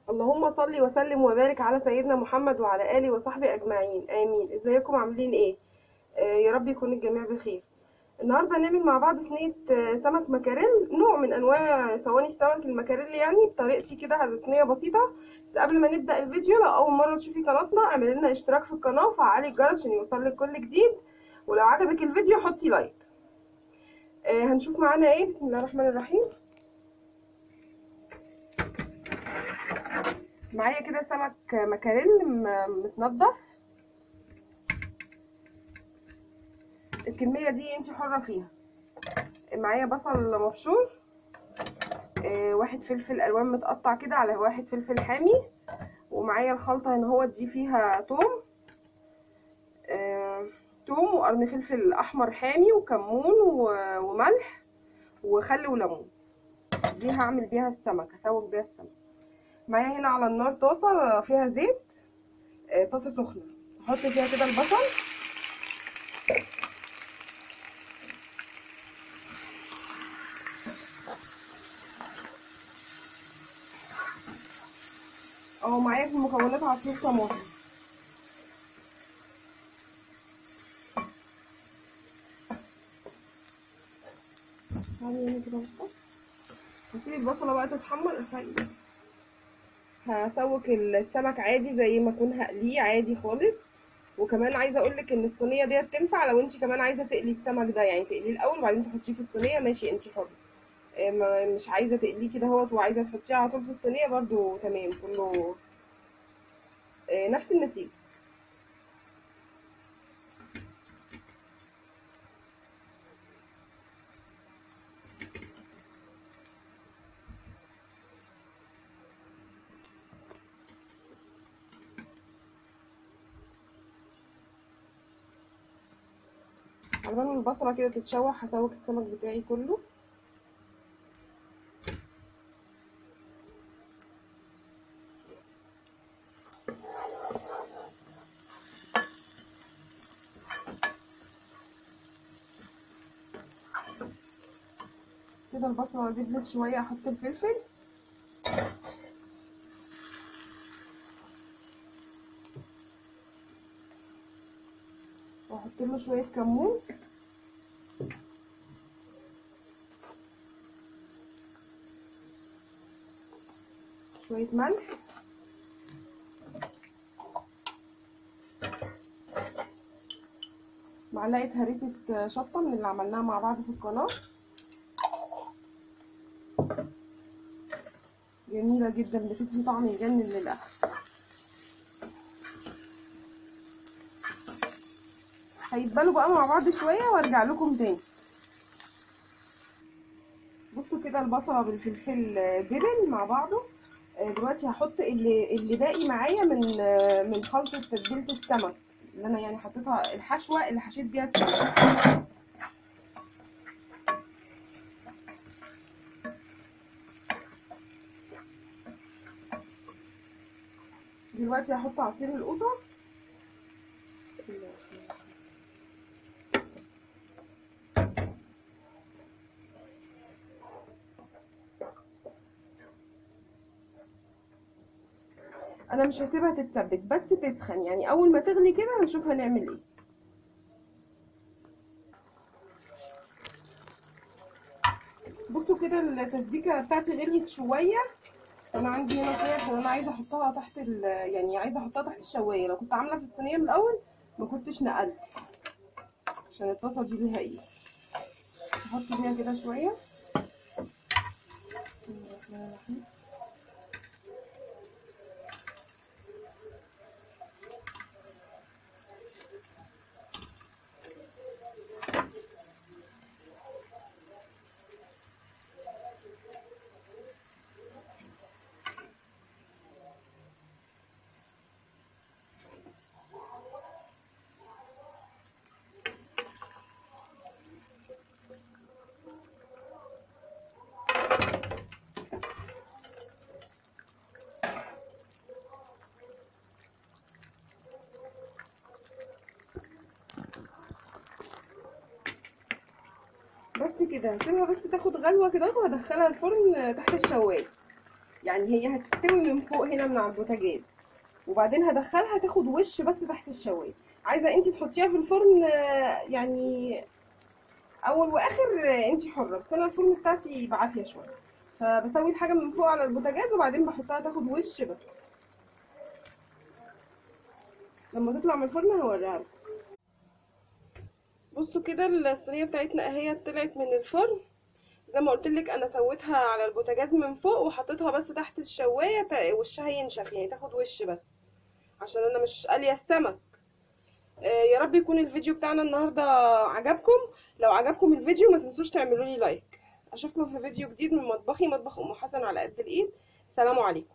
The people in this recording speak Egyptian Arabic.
اللهم صل وسلم وبارك على سيدنا محمد وعلى اله وصحبه اجمعين امين ازيكم عاملين ايه آه يا رب يكون الجميع بخير النهارده هنعمل مع بعض صينيه آه، سمك مكاريل نوع من انواع صواني السمك المكاريل يعني بطريقتي كده على صينيه بسيطه بس قبل ما نبدا الفيديو لو اول مره تشوفي قناتنا اعملي لنا اشتراك في القناه وفعلي الجرس عشان يوصلك كل جديد ولو عجبك الفيديو حطي لايك آه هنشوف معانا ايه بسم الله الرحمن الرحيم معايا كده سمك مكاريل م- متنضف الكمية دي انت حرة فيها معايا بصل مبشور آه، واحد فلفل الوان متقطع كده على واحد فلفل حامي ومعايا الخلطة ان هو دي فيها توم آه، توم وقرن فلفل احمر حامي وكمون و- وملح وخل وليمون دي هعمل بيها السمك هسوق بيها السمك معايا هنا على النار طاسة فيها زيت آه، طاسة سخنة هحط فيها كده البصل اهو معايا في المكونات عصير طماطم هعمل هنا كده بصل هسيب البصلة بقى تتحمر الحقيقة هسوك السمك عادي زي ما اكون هقليه عادي خالص وكمان عايزه اقول لك ان الصينيه ديت تنفع لو انت كمان عايزه تقلي السمك ده يعني تقليه الاول وبعدين تحطيه في الصينيه ماشي انت حره إيه، ما- مش عايزه تقليه كده اهوت وعايزه تحطيه على طول في الصينيه برضو تمام كله إيه، نفس النتيجه على بال ما البصله كده تتشوح هسوك السمك بتاعي كله كده البصله دبلت شويه احط الفلفل واحط له شويه كمون شويه ملح معلقه هريسه شطه من اللي عملناها مع بعض في القناه جميله جدا بتدي طعم يجنن للاكل هيتبالوا بقى مع بعض شويه وارجع لكم تاني بصوا كده البصله بالفلفل دبل مع بعضه آه، دلوقتي هحط اللي اللي باقي معايا من آه، من خلطه تتبيله السمك اللي انا يعني حطيتها الحشوه اللي حشيت بيها السمك دلوقتي هحط عصير القوطه بسم الله الرحمن الرحيم. انا مش هسيبها تتسبك بس تسخن يعني اول ما تغلي كده هنشوف هنعمل ايه بصوا كده التسبيكه بتاعتي غليت شويه انا عندي هنا صينيه عشان انا عايزه احطها تحت ال يعني عايزه احطها تحت الشوايه لو كنت عامله في الصينيه من الاول ما كنتش نقلت عشان الطاسه دي ليها ايه احط فيها كده شويه بسم الله الرحمن الرحيم بس كده هسيبها بس تاخد غلوه كده وهدخلها الفرن تحت الشوايه يعني هي هتستوي من فوق هنا من على البوتاجاز وبعدين هدخلها تاخد وش بس تحت الشوايه عايزه انت تحطيها في الفرن آه، يعني اول واخر آه، انت حره بس انا الفرن بتاعتي بعافيه شويه فبسوي الحاجه من فوق على البوتاجاز وبعدين بحطها تاخد وش بس لما تطلع من الفرن هوريها لكم بصوا كده الصينيه بتاعتنا اهي طلعت من الفرن زي ما قلت لك انا سويتها على البوتاجاز من فوق وحطيتها بس تحت الشوايه تا- وشها ينشف يعني تاخد وش بس عشان انا مش قاليه السمك آه، يا رب يكون الفيديو بتاعنا النهارده عجبكم لو عجبكم الفيديو ما تنسوش تعملوا لي لايك اشوفكم في فيديو جديد من مطبخي مطبخ ام حسن على قد الايد سلام عليكم